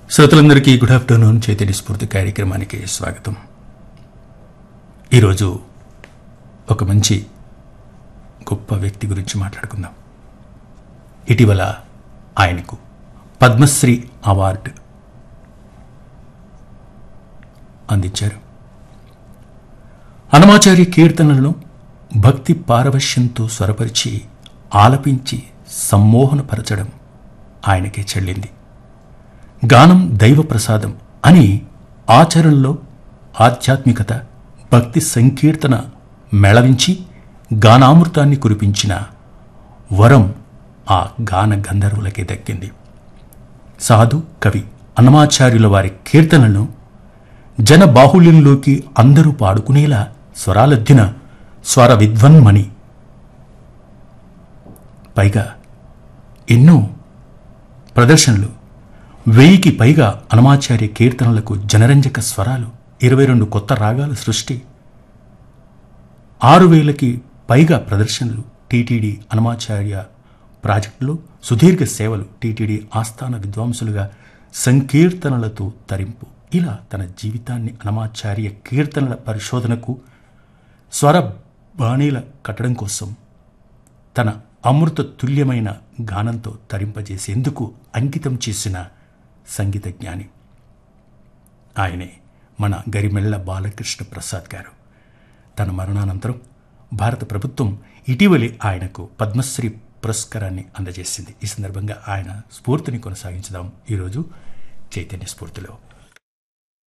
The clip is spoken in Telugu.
శ్రోతలందరికీ గుడ్ ఆఫ్టర్నూన్ చైతన్య స్ఫూర్తి కార్యక్రమానికి స్వాగతం ఈరోజు ఒక మంచి గొప్ప వ్యక్తి గురించి మాట్లాడుకుందాం ఇటీవల ఆయనకు పద్మశ్రీ అవార్డు అందించారు హనుమాచార్య కీర్తనలను భక్తి పారవశ్యంతో స్వరపరిచి ఆలపించి సమ్మోహనపరచడం ఆయనకే చెల్లింది గానం దైవ ప్రసాదం అని ఆచరణలో ఆధ్యాత్మికత భక్తి సంకీర్తన మెళవించి గానామృతాన్ని కురిపించిన వరం ఆ గాన గంధర్వులకే దక్కింది సాధు కవి అన్నమాచార్యుల వారి కీర్తనలను జన బాహుళ్యంలోకి అందరూ పాడుకునేలా స్వరాలద్దిన స్వర విద్వన్మణి పైగా ఎన్నో ప్రదర్శనలు వెయ్యికి పైగా అనమాచార్య కీర్తనలకు జనరంజక స్వరాలు ఇరవై రెండు కొత్త రాగాల సృష్టి ఆరు వేలకి పైగా ప్రదర్శనలు టీటీడీ అనమాచార్య ప్రాజెక్టులో సుదీర్ఘ సేవలు టీటీడీ ఆస్థాన విద్వాంసులుగా సంకీర్తనలతో తరింపు ఇలా తన జీవితాన్ని అనమాచార్య కీర్తనల పరిశోధనకు స్వర బాణీల కట్టడం కోసం తన అమృత తుల్యమైన గానంతో తరింపజేసేందుకు అంకితం చేసిన సంగీత జ్ఞాని ఆయనే మన గరిమెళ్ల బాలకృష్ణ ప్రసాద్ గారు తన మరణానంతరం భారత ప్రభుత్వం ఇటీవలి ఆయనకు పద్మశ్రీ పురస్కారాన్ని అందజేసింది ఈ సందర్భంగా ఆయన స్ఫూర్తిని కొనసాగించుదాం ఈరోజు చైతన్య స్ఫూర్తిలో